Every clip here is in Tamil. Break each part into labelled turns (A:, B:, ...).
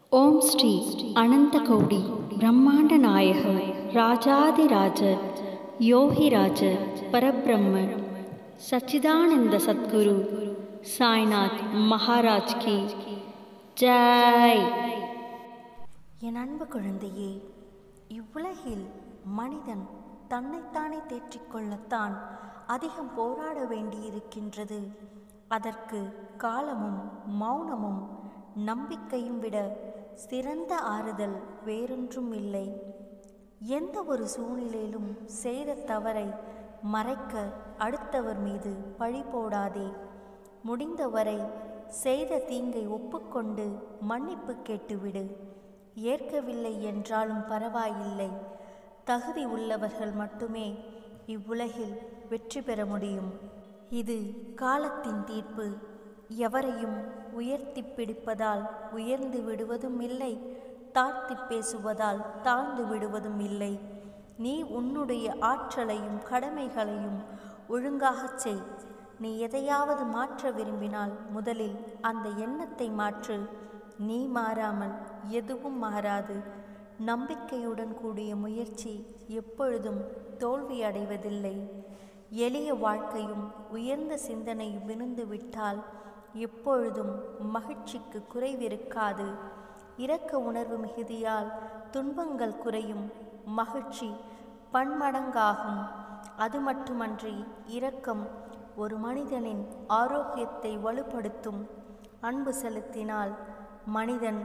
A: ஓம் ஸ்ரீ அனந்தகௌடி பிரம்மாண்ட நாயக ராஜாதிராஜ யோகிராஜ பரபிரம்ம சச்சிதானந்த சத்குரு சாய்நாத் மகாராஜ் கி ஜெய்
B: என் அன்பு குழந்தையே இவ்வுலகில் மனிதன் தன்னைத்தானே தேற்றிக்கொள்ளத்தான் அதிகம் போராட வேண்டியிருக்கின்றது அதற்கு காலமும் மௌனமும் நம்பிக்கையும் விட சிறந்த ஆறுதல் வேறொன்றும் இல்லை எந்த ஒரு சூழ்நிலையிலும் செய்த தவறை மறைக்க அடுத்தவர் மீது பழி போடாதே முடிந்தவரை செய்த தீங்கை ஒப்புக்கொண்டு மன்னிப்பு கேட்டுவிடு ஏற்கவில்லை என்றாலும் பரவாயில்லை தகுதி உள்ளவர்கள் மட்டுமே இவ்வுலகில் வெற்றி பெற முடியும் இது காலத்தின் தீர்ப்பு எவரையும் உயர்த்தி பிடிப்பதால் உயர்ந்து விடுவதும் இல்லை தாழ்த்தி பேசுவதால் தாழ்ந்து விடுவதும் இல்லை நீ உன்னுடைய ஆற்றலையும் கடமைகளையும் ஒழுங்காகச் செய் நீ எதையாவது மாற்ற விரும்பினால் முதலில் அந்த எண்ணத்தை மாற்று நீ மாறாமல் எதுவும் மாறாது நம்பிக்கையுடன் கூடிய முயற்சி எப்பொழுதும் தோல்வி அடைவதில்லை எளிய வாழ்க்கையும் உயர்ந்த சிந்தனையும் விழுந்து விட்டால் எப்பொழுதும் மகிழ்ச்சிக்கு குறைவிருக்காது இரக்க உணர்வு மிகுதியால் துன்பங்கள் குறையும் மகிழ்ச்சி பன்மடங்காகும் அது மட்டுமன்றி இரக்கம் ஒரு மனிதனின் ஆரோக்கியத்தை வலுப்படுத்தும் அன்பு செலுத்தினால் மனிதன்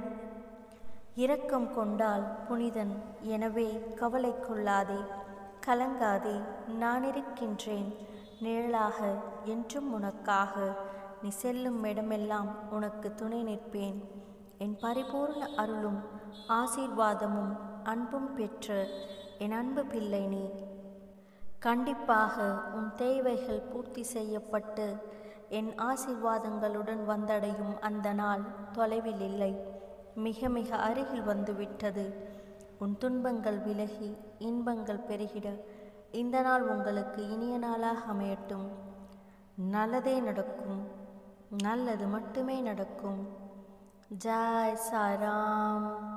B: இரக்கம் கொண்டால் புனிதன் எனவே கவலை கொள்ளாதே கலங்காதே நான் இருக்கின்றேன் நிழலாக என்றும் உனக்காக நீ செல்லும் இடமெல்லாம் உனக்கு துணை நிற்பேன் என் பரிபூர்ண அருளும் ஆசீர்வாதமும் அன்பும் பெற்ற என் அன்பு பிள்ளை நீ கண்டிப்பாக உன் தேவைகள் பூர்த்தி செய்யப்பட்டு என் ஆசீர்வாதங்களுடன் வந்தடையும் அந்த நாள் தொலைவில் இல்லை மிக மிக அருகில் வந்துவிட்டது உன் துன்பங்கள் விலகி இன்பங்கள் பெருகிட இந்த நாள் உங்களுக்கு இனிய நாளாக அமையட்டும் நல்லதே நடக்கும் நல்லது மட்டுமே நடக்கும் ஜாய் சாராம்